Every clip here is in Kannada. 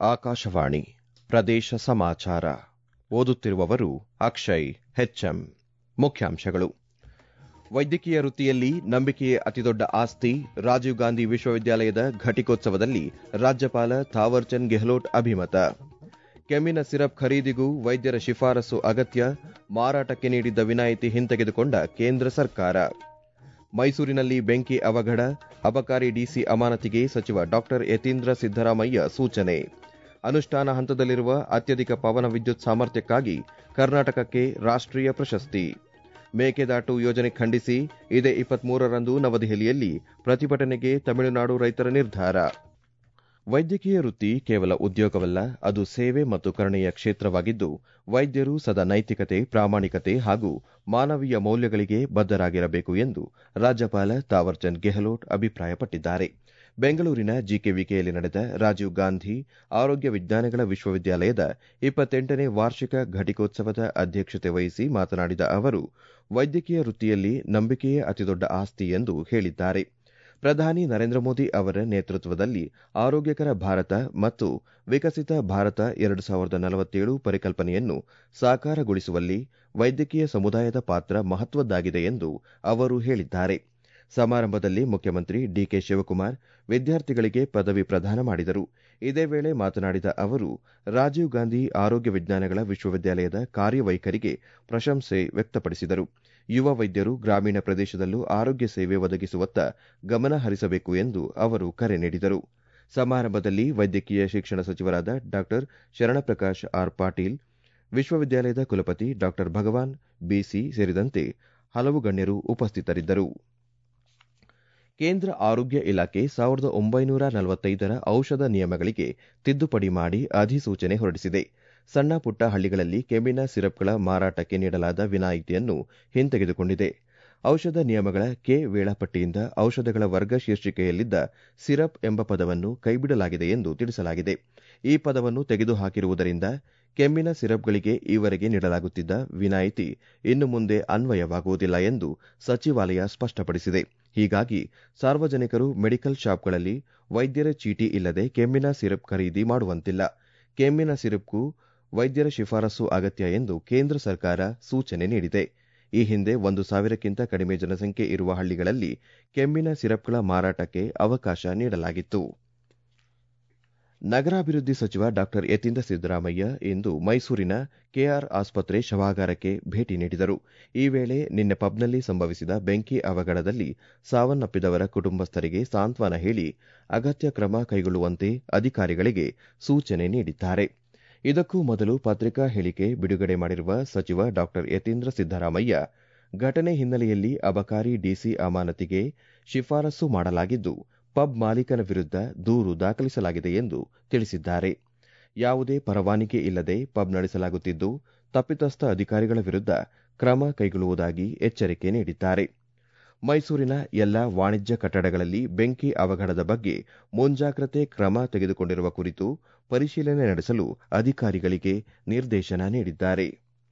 ಆಕಾಶವಾಣಿ ಪ್ರದೇಶ ಸಮಾಚಾರ ಓದುತ್ತಿರುವವರು ಅಕ್ಷಯ್ ಹೆಚ್ಎಂ ಮುಖ್ಯಾಂಶಗಳು ವೈದ್ಯಕೀಯ ವೃತ್ತಿಯಲ್ಲಿ ನಂಬಿಕೆಯೇ ಅತಿದೊಡ್ಡ ಆಸ್ತಿ ರಾಜೀವ್ ಗಾಂಧಿ ವಿಶ್ವವಿದ್ಯಾಲಯದ ಘಟಿಕೋತ್ಸವದಲ್ಲಿ ರಾಜ್ಯಪಾಲ ಥಾವರ್ಚಂದ್ ಗೆಹ್ಲೋಟ್ ಅಭಿಮತ ಕೆಮ್ಮಿನ ಸಿರಪ್ ಖರೀದಿಗೂ ವೈದ್ಯರ ಶಿಫಾರಸು ಅಗತ್ಯ ಮಾರಾಟಕ್ಕೆ ನೀಡಿದ್ದ ವಿನಾಯಿತಿ ಹಿಂತೆಗೆದುಕೊಂಡ ಕೇಂದ್ರ ಸರ್ಕಾರ ಮೈಸೂರಿನಲ್ಲಿ ಬೆಂಕಿ ಅವಘಡ ಅಬಕಾರಿ ಡಿಸಿ ಅಮಾನತಿಗೆ ಸಚಿವ ಡಾ ಯತೀಂದ್ರ ಸಿದ್ದರಾಮಯ್ಯ ಸೂಚನೆ ಅನುಷ್ಠಾನ ಹಂತದಲ್ಲಿರುವ ಅತ್ಯಧಿಕ ಪವನ ವಿದ್ಯುತ್ ಸಾಮರ್ಥ್ಯಕ್ಕಾಗಿ ಕರ್ನಾಟಕಕ್ಕೆ ರಾಷ್ಟೀಯ ಪ್ರಶಸ್ತಿ ಮೇಕೆದಾಟು ಯೋಜನೆ ಖಂಡಿಸಿ ಇದೇ ಇಪ್ಪತ್ಮೂರರಂದು ನವದೆಹಲಿಯಲ್ಲಿ ಪ್ರತಿಭಟನೆಗೆ ತಮಿಳುನಾಡು ರೈತರ ನಿರ್ಧಾರ ವೈದ್ಯಕೀಯ ವೃತ್ತಿ ಕೇವಲ ಉದ್ಯೋಗವಲ್ಲ ಅದು ಸೇವೆ ಮತ್ತು ಕರುಣೆಯ ಕ್ಷೇತ್ರವಾಗಿದ್ದು ವೈದ್ಯರು ಸದಾ ನೈತಿಕತೆ ಪ್ರಾಮಾಣಿಕತೆ ಹಾಗೂ ಮಾನವೀಯ ಮೌಲ್ಯಗಳಿಗೆ ಬದ್ದರಾಗಿರಬೇಕು ಎಂದು ರಾಜ್ಯಪಾಲ ತಾವರ್ಚಂದ್ ಗೆಹ್ಲೋಟ್ ಅಭಿಪ್ರಾಯಪಟ್ಟಿದ್ದಾರೆ ಬೆಂಗಳೂರಿನ ಜಿಕೆವಿಕೆಯಲ್ಲಿ ನಡೆದ ರಾಜೀವ್ ಗಾಂಧಿ ಆರೋಗ್ಯ ವಿಜ್ಞಾನಗಳ ವಿಶ್ವವಿದ್ಯಾಲಯದ ಇಪ್ಪತ್ತೆಂಟನೇ ವಾರ್ಷಿಕ ಘಟಿಕೋತ್ಸವದ ಅಧ್ಯಕ್ಷತೆ ವಹಿಸಿ ಮಾತನಾಡಿದ ಅವರು ವೈದ್ಯಕೀಯ ವೃತ್ತಿಯಲ್ಲಿ ನಂಬಿಕೆಯೇ ಅತಿದೊಡ್ಡ ಆಸ್ತಿ ಎಂದು ಹೇಳಿದ್ದಾರೆ ಪ್ರಧಾನಿ ನರೇಂದ್ರ ಮೋದಿ ಅವರ ನೇತೃತ್ವದಲ್ಲಿ ಆರೋಗ್ಯಕರ ಭಾರತ ಮತ್ತು ವಿಕಸಿತ ಭಾರತ ಎರಡು ಸಾವಿರದ ನಲವತ್ತೇಳು ಪರಿಕಲ್ಪನೆಯನ್ನು ಸಾಕಾರಗೊಳಿಸುವಲ್ಲಿ ವೈದ್ಯಕೀಯ ಸಮುದಾಯದ ಪಾತ್ರ ಮಹತ್ವದ್ದಾಗಿದೆ ಎಂದು ಅವರು ಹೇಳಿದ್ದಾರೆ ಸಮಾರಂಭದಲ್ಲಿ ಮುಖ್ಯಮಂತ್ರಿ ಡಿಕೆ ಶಿವಕುಮಾರ್ ವಿದ್ಯಾರ್ಥಿಗಳಿಗೆ ಪದವಿ ಪ್ರದಾನ ಮಾಡಿದರು ಇದೇ ವೇಳೆ ಮಾತನಾಡಿದ ಅವರು ರಾಜೀವ್ ಗಾಂಧಿ ಆರೋಗ್ಯ ವಿಜ್ಞಾನಗಳ ವಿಶ್ವವಿದ್ಯಾಲಯದ ಕಾರ್ಯವೈಖರಿಗೆ ಪ್ರಶಂಸೆ ವ್ಯಕ್ತಪಡಿಸಿದರು ಯುವ ವೈದ್ಯರು ಗ್ರಾಮೀಣ ಪ್ರದೇಶದಲ್ಲೂ ಆರೋಗ್ಯ ಸೇವೆ ಒದಗಿಸುವತ್ತ ಗಮನ ಹರಿಸಬೇಕು ಎಂದು ಅವರು ಕರೆ ನೀಡಿದರು ಸಮಾರಂಭದಲ್ಲಿ ವೈದ್ಯಕೀಯ ಶಿಕ್ಷಣ ಸಚಿವರಾದ ಡಾ ಶರಣಪ್ರಕಾಶ್ ಆರ್ ಪಾಟೀಲ್ ವಿಶ್ವವಿದ್ಯಾಲಯದ ಕುಲಪತಿ ಡಾ ಭಗವಾನ್ ಬಿಸಿ ಸೇರಿದಂತೆ ಹಲವು ಗಣ್ಯರು ಉಪಸ್ಥಿತರಿದ್ದರು ಕೇಂದ್ರ ಆರೋಗ್ಯ ಇಲಾಖೆ ಸಾವಿರದ ಒಂಬೈನೂರ ನಲವತ್ತೈದರ ಔಷಧ ನಿಯಮಗಳಿಗೆ ತಿದ್ದುಪಡಿ ಮಾಡಿ ಅಧಿಸೂಚನೆ ಹೊರಡಿಸಿದೆ ಸಣ್ಣ ಪುಟ್ಟ ಹಳ್ಳಿಗಳಲ್ಲಿ ಕೆಮ್ಮಿನ ಸಿರಪ್ಗಳ ಮಾರಾಟಕ್ಕೆ ನೀಡಲಾದ ವಿನಾಯಿತಿಯನ್ನು ಹಿಂತೆಗೆದುಕೊಂಡಿದೆ ಔಷಧ ನಿಯಮಗಳ ಕೆ ವೇಳಾಪಟ್ಟಿಯಿಂದ ಔಷಧಗಳ ವರ್ಗ ಶೀರ್ಷಿಕೆಯಲ್ಲಿದ್ದ ಸಿರಪ್ ಎಂಬ ಪದವನ್ನು ಕೈಬಿಡಲಾಗಿದೆ ಎಂದು ತಿಳಿಸಲಾಗಿದೆ ಈ ಪದವನ್ನು ತೆಗೆದುಹಾಕಿರುವುದರಿಂದ ಕೆಮ್ಮಿನ ಸಿರಪ್ಗಳಿಗೆ ಈವರೆಗೆ ನೀಡಲಾಗುತ್ತಿದ್ದ ವಿನಾಯಿತಿ ಇನ್ನು ಮುಂದೆ ಅನ್ವಯವಾಗುವುದಿಲ್ಲ ಎಂದು ಸಚಿವಾಲಯ ಸ್ಪಷ್ಟಪಡಿಸಿದೆ ಹೀಗಾಗಿ ಸಾರ್ವಜನಿಕರು ಮೆಡಿಕಲ್ ಶಾಪ್ಗಳಲ್ಲಿ ವೈದ್ಯರ ಚೀಟಿ ಇಲ್ಲದೆ ಕೆಮ್ಮಿನ ಸಿರಪ್ ಖರೀದಿ ಮಾಡುವಂತಿಲ್ಲ ಕೆಮ್ಮಿನ ಸಿರಪ್ಗೂ ವೈದ್ಯರ ಶಿಫಾರಸು ಅಗತ್ಯ ಎಂದು ಕೇಂದ್ರ ಸರ್ಕಾರ ಸೂಚನೆ ನೀಡಿದೆ ಈ ಹಿಂದೆ ಒಂದು ಸಾವಿರಕ್ಕಿಂತ ಕಡಿಮೆ ಜನಸಂಖ್ಯೆ ಇರುವ ಹಳ್ಳಿಗಳಲ್ಲಿ ಕೆಮ್ಮಿನ ಸಿರಪ್ಗಳ ಮಾರಾಟಕ್ಕೆ ಅವಕಾಶ ನೀಡಲಾಗಿತ್ತು ನಗರಾಭಿವೃದ್ಧಿ ಸಚಿವ ಡಾ ಯತೀಂದ್ರ ಸಿದ್ದರಾಮಯ್ಯ ಇಂದು ಮೈಸೂರಿನ ಕೆಆರ್ ಆಸ್ಪತ್ರೆ ಶವಾಗಾರಕ್ಕೆ ಭೇಟಿ ನೀಡಿದರು ಈ ವೇಳೆ ನಿನ್ನೆ ಪಬ್ನಲ್ಲಿ ಸಂಭವಿಸಿದ ಬೆಂಕಿ ಅವಘಡದಲ್ಲಿ ಸಾವನ್ನಪ್ಪಿದವರ ಕುಟುಂಬಸ್ಥರಿಗೆ ಸಾಂತ್ವನ ಹೇಳಿ ಅಗತ್ಯ ಕ್ರಮ ಕೈಗೊಳ್ಳುವಂತೆ ಅಧಿಕಾರಿಗಳಿಗೆ ಸೂಚನೆ ನೀಡಿದ್ದಾರೆ ಇದಕ್ಕೂ ಮೊದಲು ಪತ್ರಿಕಾ ಹೇಳಿಕೆ ಬಿಡುಗಡೆ ಮಾಡಿರುವ ಸಚಿವ ಡಾ ಯತೀಂದ್ರ ಸಿದ್ದರಾಮಯ್ಯ ಘಟನೆ ಹಿನ್ನೆಲೆಯಲ್ಲಿ ಅಬಕಾರಿ ಡಿಸಿ ಅಮಾನತಿಗೆ ಶಿಫಾರಸು ಮಾಡಲಾಗಿದ್ದು ಪಬ್ ಮಾಲೀಕನ ವಿರುದ್ಧ ದೂರು ದಾಖಲಿಸಲಾಗಿದೆ ಎಂದು ತಿಳಿಸಿದ್ದಾರೆ ಯಾವುದೇ ಪರವಾನಗಿ ಇಲ್ಲದೆ ಪಬ್ ನಡೆಸಲಾಗುತ್ತಿದ್ದು ತಪ್ಪಿತಸ್ಥ ಅಧಿಕಾರಿಗಳ ವಿರುದ್ಧ ಕ್ರಮ ಕೈಗೊಳ್ಳುವುದಾಗಿ ಎಚ್ಚರಿಕೆ ನೀಡಿದ್ದಾರೆ ಮೈಸೂರಿನ ಎಲ್ಲಾ ವಾಣಿಜ್ಯ ಕಟ್ಟಡಗಳಲ್ಲಿ ಬೆಂಕಿ ಅವಘಡದ ಬಗ್ಗೆ ಮುಂಜಾಗ್ರತೆ ಕ್ರಮ ತೆಗೆದುಕೊಂಡಿರುವ ಕುರಿತು ಪರಿಶೀಲನೆ ನಡೆಸಲು ಅಧಿಕಾರಿಗಳಿಗೆ ನಿರ್ದೇಶನ ನೀಡಿದ್ದಾರೆ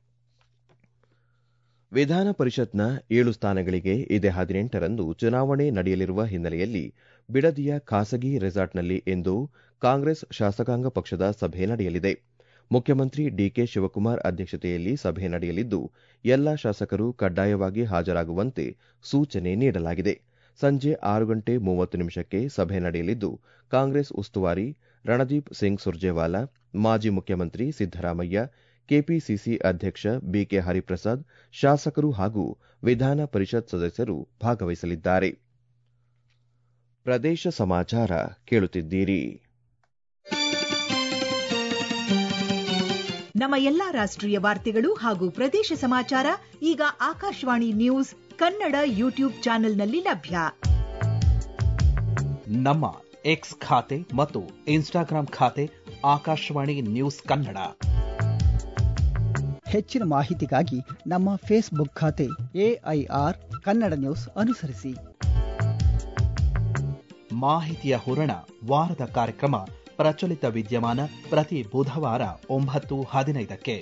ವಿಧಾನ ಪರಿಷತ್ನ ಏಳು ಸ್ಥಾನಗಳಿಗೆ ಇದೇ ಹದಿನೆಂಟರಂದು ಚುನಾವಣೆ ನಡೆಯಲಿರುವ ಹಿನ್ನೆಲೆಯಲ್ಲಿ ಬಿಡದಿಯ ಖಾಸಗಿ ರೆಸಾರ್ಟ್ನಲ್ಲಿ ಇಂದು ಕಾಂಗ್ರೆಸ್ ಶಾಸಕಾಂಗ ಪಕ್ಷದ ಸಭೆ ನಡೆಯಲಿದೆ ಮುಖ್ಯಮಂತ್ರಿ ಡಿಕೆ ಶಿವಕುಮಾರ್ ಅಧ್ಯಕ್ಷತೆಯಲ್ಲಿ ಸಭೆ ನಡೆಯಲಿದ್ದು ಎಲ್ಲಾ ಶಾಸಕರು ಕಡ್ಡಾಯವಾಗಿ ಹಾಜರಾಗುವಂತೆ ಸೂಚನೆ ನೀಡಲಾಗಿದೆ ಸಂಜೆ ಆರು ಗಂಟೆ ಮೂವತ್ತು ನಿಮಿಷಕ್ಕೆ ಸಭೆ ನಡೆಯಲಿದ್ದು ಕಾಂಗ್ರೆಸ್ ಉಸ್ತುವಾರಿ ರಣದೀಪ್ ಸಿಂಗ್ ಸುರ್ಜೇವಾಲಾ ಮಾಜಿ ಮುಖ್ಯಮಂತ್ರಿ ಸಿದ್ದರಾಮಯ್ಯ ಕೆಪಿಸಿಸಿ ಅಧ್ಯಕ್ಷ ಬಿಕೆ ಹರಿಪ್ರಸಾದ್ ಶಾಸಕರು ಹಾಗೂ ವಿಧಾನ ಪರಿಷತ್ ಸದಸ್ಯರು ಭಾಗವಹಿಸಲಿದ್ದಾರೆ ಪ್ರದೇಶ ಸಮಾಚಾರ ಕೇಳುತ್ತಿದ್ದೀರಿ ನಮ್ಮ ಎಲ್ಲಾ ರಾಷ್ಟ್ರೀಯ ವಾರ್ತೆಗಳು ಹಾಗೂ ಪ್ರದೇಶ ಸಮಾಚಾರ ಈಗ ಆಕಾಶವಾಣಿ ನ್ಯೂಸ್ ಕನ್ನಡ ಯೂಟ್ಯೂಬ್ ಚಾನೆಲ್ನಲ್ಲಿ ಲಭ್ಯ ನಮ್ಮ ಎಕ್ಸ್ ಖಾತೆ ಮತ್ತು ಇನ್ಸ್ಟಾಗ್ರಾಂ ಖಾತೆ ಆಕಾಶವಾಣಿ ನ್ಯೂಸ್ ಕನ್ನಡ ಹೆಚ್ಚಿನ ಮಾಹಿತಿಗಾಗಿ ನಮ್ಮ ಫೇಸ್ಬುಕ್ ಖಾತೆ ಎಐಆರ್ ಕನ್ನಡ ನ್ಯೂಸ್ ಅನುಸರಿಸಿ ಮಾಹಿತಿಯ ಹೂರಣ ವಾರದ ಕಾರ್ಯಕ್ರಮ ಪ್ರಚಲಿತ ವಿದ್ಯಮಾನ ಪ್ರತಿ ಬುಧವಾರ ಒಂಬತ್ತು ಹದಿನೈದಕ್ಕೆ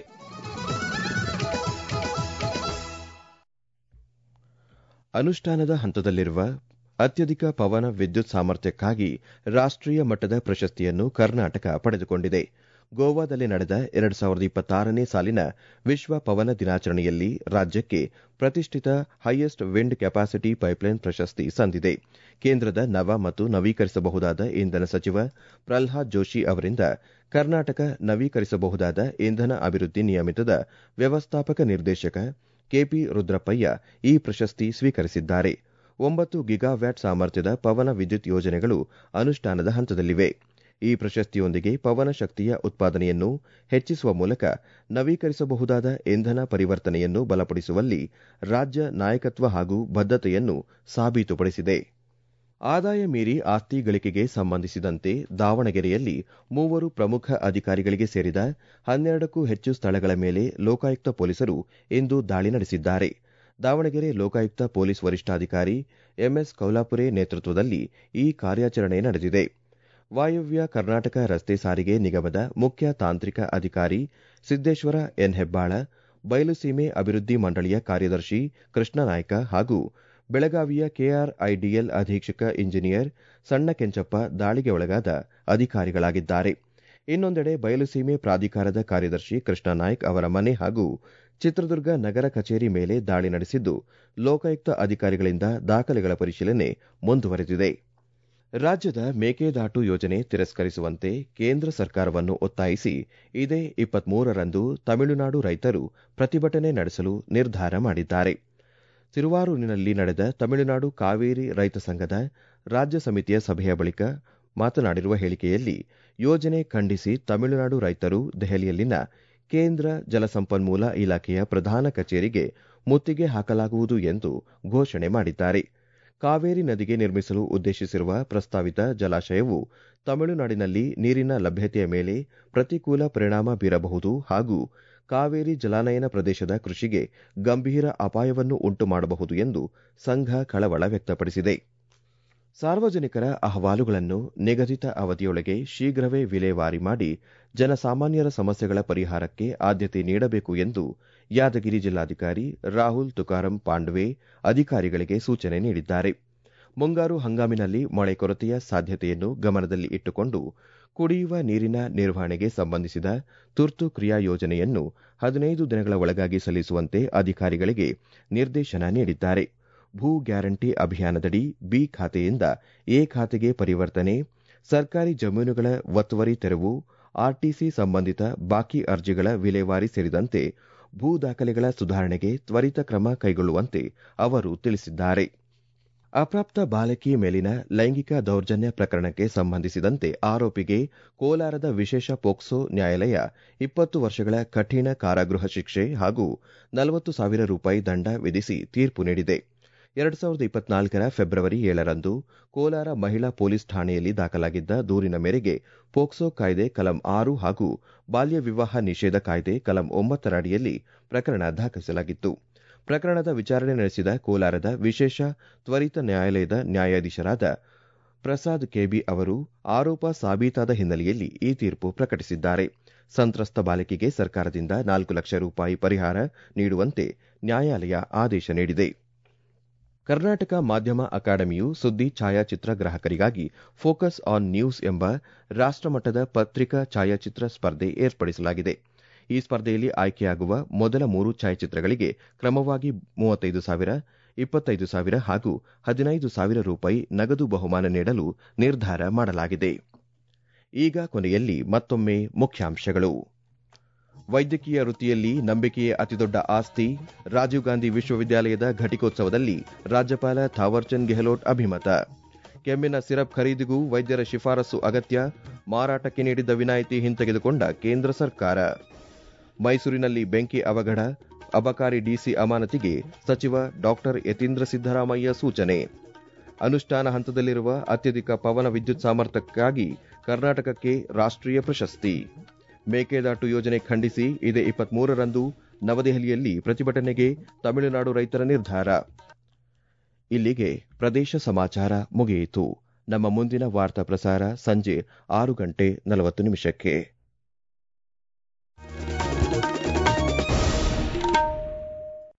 ಅನುಷ್ಠಾನದ ಹಂತದಲ್ಲಿರುವ ಅತ್ಯಧಿಕ ಪವನ ವಿದ್ಯುತ್ ಸಾಮರ್ಥ್ಯಕ್ಕಾಗಿ ರಾಷ್ಟೀಯ ಮಟ್ಟದ ಪ್ರಶಸ್ತಿಯನ್ನು ಕರ್ನಾಟಕ ಪಡೆದುಕೊಂಡಿದೆ ಗೋವಾದಲ್ಲಿ ನಡೆದ ಎರಡು ಸಾವಿರದ ಇಪ್ಪತ್ತಾರನೇ ಸಾಲಿನ ವಿಶ್ವ ಪವನ ದಿನಾಚರಣೆಯಲ್ಲಿ ರಾಜ್ಯಕ್ಕೆ ಪ್ರತಿಷ್ಠಿತ ಹೈಯೆಸ್ಟ್ ವಿಂಡ್ ಕೆಪಾಸಿಟಿ ಪೈಪ್ಲೈನ್ ಪ್ರಶಸ್ತಿ ಸಂದಿದೆ ಕೇಂದ್ರದ ನವ ಮತ್ತು ನವೀಕರಿಸಬಹುದಾದ ಇಂಧನ ಸಚಿವ ಪ್ರಲ್ಹಾದ್ ಜೋಶಿ ಅವರಿಂದ ಕರ್ನಾಟಕ ನವೀಕರಿಸಬಹುದಾದ ಇಂಧನ ಅಭಿವೃದ್ಧಿ ನಿಯಮಿತದ ವ್ಯವಸ್ಥಾಪಕ ನಿರ್ದೇಶಕ ಕೆಪಿ ರುದ್ರಪ್ಪಯ್ಯ ಈ ಪ್ರಶಸ್ತಿ ಸ್ವೀಕರಿಸಿದ್ದಾರೆ ಒಂಬತ್ತು ಗಿಗಾವ್ಯಾಟ್ ಸಾಮರ್ಥ್ಯದ ಪವನ ವಿದ್ಯುತ್ ಯೋಜನೆಗಳು ಅನುಷ್ಠಾನದ ಹಂತದಲ್ಲಿವೆ ಈ ಪ್ರಶಸ್ತಿಯೊಂದಿಗೆ ಪವನ ಶಕ್ತಿಯ ಉತ್ಪಾದನೆಯನ್ನು ಹೆಚ್ಚಿಸುವ ಮೂಲಕ ನವೀಕರಿಸಬಹುದಾದ ಇಂಧನ ಪರಿವರ್ತನೆಯನ್ನು ಬಲಪಡಿಸುವಲ್ಲಿ ರಾಜ್ಯ ನಾಯಕತ್ವ ಹಾಗೂ ಬದ್ಧತೆಯನ್ನು ಸಾಬೀತುಪಡಿಸಿದೆ ಆದಾಯ ಮೀರಿ ಆಸ್ತಿ ಗಳಿಕೆಗೆ ಸಂಬಂಧಿಸಿದಂತೆ ದಾವಣಗೆರೆಯಲ್ಲಿ ಮೂವರು ಪ್ರಮುಖ ಅಧಿಕಾರಿಗಳಿಗೆ ಸೇರಿದ ಹನ್ನೆರಡಕ್ಕೂ ಹೆಚ್ಚು ಸ್ಥಳಗಳ ಮೇಲೆ ಲೋಕಾಯುಕ್ತ ಪೊಲೀಸರು ಇಂದು ದಾಳಿ ನಡೆಸಿದ್ದಾರೆ ದಾವಣಗೆರೆ ಲೋಕಾಯುಕ್ತ ಪೊಲೀಸ್ ವರಿಷ್ಠಾಧಿಕಾರಿ ಎಂಎಸ್ ಕೌಲಾಪುರೆ ನೇತೃತ್ವದಲ್ಲಿ ಈ ಕಾರ್ಯಾಚರಣೆ ನಡೆದಿದೆ ವಾಯವ್ಯ ಕರ್ನಾಟಕ ರಸ್ತೆ ಸಾರಿಗೆ ನಿಗಮದ ಮುಖ್ಯ ತಾಂತ್ರಿಕ ಅಧಿಕಾರಿ ಸಿದ್ದೇಶ್ವರ ಎನ್ ಹೆಬ್ಬಾಳ ಬಯಲುಸೀಮೆ ಅಭಿವೃದ್ಧಿ ಮಂಡಳಿಯ ಕಾರ್ಯದರ್ಶಿ ಕೃಷ್ಣನಾಯ್ಕ ಹಾಗೂ ಬೆಳಗಾವಿಯ ಕೆಆರ್ಐಡಿಎಲ್ ಅಧೀಕ್ಷಕ ಇಂಜಿನಿಯರ್ ಸಣ್ಣ ಕೆಂಚಪ್ಪ ದಾಳಿಗೆ ಒಳಗಾದ ಅಧಿಕಾರಿಗಳಾಗಿದ್ದಾರೆ ಇನ್ನೊಂದೆಡೆ ಬಯಲುಸೀಮೆ ಪ್ರಾಧಿಕಾರದ ಕಾರ್ಯದರ್ಶಿ ಕೃಷ್ಣನಾಯ್ಕ್ ಅವರ ಮನೆ ಹಾಗೂ ಚಿತ್ರದುರ್ಗ ನಗರ ಕಚೇರಿ ಮೇಲೆ ದಾಳಿ ನಡೆಸಿದ್ದು ಲೋಕಾಯುಕ್ತ ಅಧಿಕಾರಿಗಳಿಂದ ದಾಖಲೆಗಳ ಪರಿಶೀಲನೆ ಮುಂದುವರೆದಿದೆ ರಾಜ್ಯದ ಮೇಕೆದಾಟು ಯೋಜನೆ ತಿರಸ್ಕರಿಸುವಂತೆ ಕೇಂದ್ರ ಸರ್ಕಾರವನ್ನು ಒತ್ತಾಯಿಸಿ ಇದೇ ಇಪ್ಪತ್ಮೂರರಂದು ತಮಿಳುನಾಡು ರೈತರು ಪ್ರತಿಭಟನೆ ನಡೆಸಲು ನಿರ್ಧಾರ ಮಾಡಿದ್ದಾರೆ ತಿರುವಾರೂರಿನಲ್ಲಿ ನಡೆದ ತಮಿಳುನಾಡು ಕಾವೇರಿ ರೈತ ಸಂಘದ ರಾಜ್ಯ ಸಮಿತಿಯ ಸಭೆಯ ಬಳಿಕ ಮಾತನಾಡಿರುವ ಹೇಳಿಕೆಯಲ್ಲಿ ಯೋಜನೆ ಖಂಡಿಸಿ ತಮಿಳುನಾಡು ರೈತರು ದೆಹಲಿಯಲ್ಲಿನ ಕೇಂದ್ರ ಜಲಸಂಪನ್ಮೂಲ ಇಲಾಖೆಯ ಪ್ರಧಾನ ಕಚೇರಿಗೆ ಮುತ್ತಿಗೆ ಹಾಕಲಾಗುವುದು ಎಂದು ಘೋಷಣೆ ಮಾಡಿದ್ದಾರೆ ಕಾವೇರಿ ನದಿಗೆ ನಿರ್ಮಿಸಲು ಉದ್ದೇಶಿಸಿರುವ ಪ್ರಸ್ತಾವಿತ ಜಲಾಶಯವು ತಮಿಳುನಾಡಿನಲ್ಲಿ ನೀರಿನ ಲಭ್ಯತೆಯ ಮೇಲೆ ಪ್ರತಿಕೂಲ ಪರಿಣಾಮ ಬೀರಬಹುದು ಹಾಗೂ ಕಾವೇರಿ ಜಲಾನಯನ ಪ್ರದೇಶದ ಕೃಷಿಗೆ ಗಂಭೀರ ಅಪಾಯವನ್ನು ಉಂಟು ಮಾಡಬಹುದು ಎಂದು ಸಂಘ ಕಳವಳ ವ್ಯಕ್ತಪಡಿಸಿದೆ ಸಾರ್ವಜನಿಕರ ಅಹವಾಲುಗಳನ್ನು ನಿಗದಿತ ಅವಧಿಯೊಳಗೆ ಶೀಘ್ರವೇ ವಿಲೇವಾರಿ ಮಾಡಿ ಜನಸಾಮಾನ್ಯರ ಸಮಸ್ಯೆಗಳ ಪರಿಹಾರಕ್ಕೆ ಆದ್ಯತೆ ನೀಡಬೇಕು ಎಂದು ಯಾದಗಿರಿ ಜಿಲ್ಲಾಧಿಕಾರಿ ರಾಹುಲ್ ತುಕಾರಂ ಪಾಂಡ್ವೆ ಅಧಿಕಾರಿಗಳಿಗೆ ಸೂಚನೆ ನೀಡಿದ್ದಾರೆ ಮುಂಗಾರು ಹಂಗಾಮಿನಲ್ಲಿ ಮಳೆ ಕೊರತೆಯ ಸಾಧ್ಯತೆಯನ್ನು ಗಮನದಲ್ಲಿ ಇಟ್ಟುಕೊಂಡು ಕುಡಿಯುವ ನೀರಿನ ನಿರ್ವಹಣೆಗೆ ಸಂಬಂಧಿಸಿದ ತುರ್ತು ಕ್ರಿಯಾ ಯೋಜನೆಯನ್ನು ಹದಿನೈದು ದಿನಗಳ ಒಳಗಾಗಿ ಸಲ್ಲಿಸುವಂತೆ ಅಧಿಕಾರಿಗಳಿಗೆ ನಿರ್ದೇಶನ ನೀಡಿದ್ದಾರೆ ಭೂ ಗ್ಯಾರಂಟಿ ಅಭಿಯಾನದಡಿ ಬಿ ಖಾತೆಯಿಂದ ಎ ಖಾತೆಗೆ ಪರಿವರ್ತನೆ ಸರ್ಕಾರಿ ಜಮೀನುಗಳ ಒತ್ತುವರಿ ತೆರವು ಆರ್ಟಿಸಿ ಸಂಬಂಧಿತ ಬಾಕಿ ಅರ್ಜಿಗಳ ವಿಲೇವಾರಿ ಸೇರಿದಂತೆ ಭೂ ದಾಖಲೆಗಳ ಸುಧಾರಣೆಗೆ ತ್ವರಿತ ಕ್ರಮ ಕೈಗೊಳ್ಳುವಂತೆ ಅವರು ತಿಳಿಸಿದ್ದಾರೆ ಅಪ್ರಾಪ್ತ ಬಾಲಕಿ ಮೇಲಿನ ಲೈಂಗಿಕ ದೌರ್ಜನ್ಯ ಪ್ರಕರಣಕ್ಕೆ ಸಂಬಂಧಿಸಿದಂತೆ ಆರೋಪಿಗೆ ಕೋಲಾರದ ವಿಶೇಷ ಪೋಕ್ಸೋ ನ್ಯಾಯಾಲಯ ಇಪ್ಪತ್ತು ವರ್ಷಗಳ ಕಠಿಣ ಕಾರಾಗೃಹ ಶಿಕ್ಷೆ ಹಾಗೂ ನಲವತ್ತು ಸಾವಿರ ರೂಪಾಯಿ ದಂಡ ವಿಧಿಸಿ ತೀರ್ಪು ನೀಡಿದೆ ಎರಡು ಸಾವಿರದ ಇಪ್ಪತ್ನಾಲ್ಕರ ಫೆಬ್ರವರಿ ಏಳರಂದು ಕೋಲಾರ ಮಹಿಳಾ ಪೊಲೀಸ್ ಠಾಣೆಯಲ್ಲಿ ದಾಖಲಾಗಿದ್ದ ದೂರಿನ ಮೇರೆಗೆ ಪೋಕ್ಸೋ ಕಾಯ್ದೆ ಕಲಂ ಆರು ಹಾಗೂ ಬಾಲ್ಯ ವಿವಾಹ ನಿಷೇಧ ಕಾಯ್ದೆ ಕಲಂ ಒಂಬತ್ತರ ಅಡಿಯಲ್ಲಿ ಪ್ರಕರಣ ದಾಖಲಿಸಲಾಗಿತ್ತು ಪ್ರಕರಣದ ವಿಚಾರಣೆ ನಡೆಸಿದ ಕೋಲಾರದ ವಿಶೇಷ ತ್ವರಿತ ನ್ಯಾಯಾಲಯದ ನ್ಯಾಯಾಧೀಶರಾದ ಪ್ರಸಾದ್ ಕೆಬಿ ಅವರು ಆರೋಪ ಸಾಬೀತಾದ ಹಿನ್ನೆಲೆಯಲ್ಲಿ ಈ ತೀರ್ಪು ಪ್ರಕಟಿಸಿದ್ದಾರೆ ಸಂತ್ರಸ್ತ ಬಾಲಕಿಗೆ ಸರ್ಕಾರದಿಂದ ನಾಲ್ಕು ಲಕ್ಷ ರೂಪಾಯಿ ಪರಿಹಾರ ನೀಡುವಂತೆ ನ್ಯಾಯಾಲಯ ಆದೇಶ ನೀಡಿದೆ ಕರ್ನಾಟಕ ಮಾಧ್ಯಮ ಅಕಾಡೆಮಿಯು ಸುದ್ದಿ ಛಾಯಾಚಿತ್ರ ಗ್ರಾಹಕರಿಗಾಗಿ ಫೋಕಸ್ ಆನ್ ನ್ಯೂಸ್ ಎಂಬ ರಾಷ್ಟಮಟ್ಟದ ಪತ್ರಿಕಾ ಛಾಯಾಚಿತ್ರ ಸ್ಪರ್ಧೆ ಏರ್ಪಡಿಸಲಾಗಿದೆ ಈ ಸ್ಪರ್ಧೆಯಲ್ಲಿ ಆಯ್ಕೆಯಾಗುವ ಮೊದಲ ಮೂರು ಛಾಯಾಚಿತ್ರಗಳಿಗೆ ಕ್ರಮವಾಗಿ ಮೂವತ್ತೈದು ಸಾವಿರ ಇಪ್ಪತ್ತೈದು ಸಾವಿರ ಹಾಗೂ ಹದಿನೈದು ಸಾವಿರ ರೂಪಾಯಿ ನಗದು ಬಹುಮಾನ ನೀಡಲು ನಿರ್ಧಾರ ಮಾಡಲಾಗಿದೆ ಈಗ ಕೊನೆಯಲ್ಲಿ ಮತ್ತೊಮ್ಮೆ ಮುಖ್ಯಾಂಶಗಳು ವೈದ್ಯಕೀಯ ವೃತ್ತಿಯಲ್ಲಿ ನಂಬಿಕೆಯೇ ಅತಿದೊಡ್ಡ ಆಸ್ತಿ ರಾಜೀವ್ ಗಾಂಧಿ ವಿಶ್ವವಿದ್ಯಾಲಯದ ಘಟಿಕೋತ್ಸವದಲ್ಲಿ ರಾಜ್ಯಪಾಲ ಥಾವರ್ಚಂದ್ ಗೆಹ್ಲೋಟ್ ಅಭಿಮತ ಕೆಮ್ಮಿನ ಸಿರಪ್ ಖರೀದಿಗೂ ವೈದ್ಯರ ಶಿಫಾರಸು ಅಗತ್ಯ ಮಾರಾಟಕ್ಕೆ ನೀಡಿದ್ದ ವಿನಾಯಿತಿ ಹಿಂತೆಗೆದುಕೊಂಡ ಕೇಂದ್ರ ಸರ್ಕಾರ ಮೈಸೂರಿನಲ್ಲಿ ಬೆಂಕಿ ಅವಘಡ ಅಬಕಾರಿ ಡಿಸಿ ಅಮಾನತಿಗೆ ಸಚಿವ ಡಾಕ್ಟರ್ ಯತೀಂದ್ರ ಸಿದ್ದರಾಮಯ್ಯ ಸೂಚನೆ ಅನುಷ್ಠಾನ ಹಂತದಲ್ಲಿರುವ ಅತ್ಯಧಿಕ ಪವನ ವಿದ್ಯುತ್ ಸಾಮರ್ಥ್ಯಕ್ಕಾಗಿ ಕರ್ನಾಟಕಕ್ಕೆ ರಾಷ್ಟ್ರೀಯ ಪ್ರಶಸ್ತಿ ಮೇಕೆದಾಟು ಯೋಜನೆ ಖಂಡಿಸಿ ಇದೇ ಇಪ್ಪತ್ಮೂರರಂದು ನವದೆಹಲಿಯಲ್ಲಿ ಪ್ರತಿಭಟನೆಗೆ ತಮಿಳುನಾಡು ರೈತರ ನಿರ್ಧಾರ ಇಲ್ಲಿಗೆ ಪ್ರದೇಶ ಸಮಾಚಾರ ಮುಗಿಯಿತು ನಮ್ಮ ಮುಂದಿನ ವಾರ್ತಾ ಪ್ರಸಾರ ಸಂಜೆ ಆರು ಗಂಟೆ ನಲವತ್ತು ನಿಮಿಷಕ್ಕೆ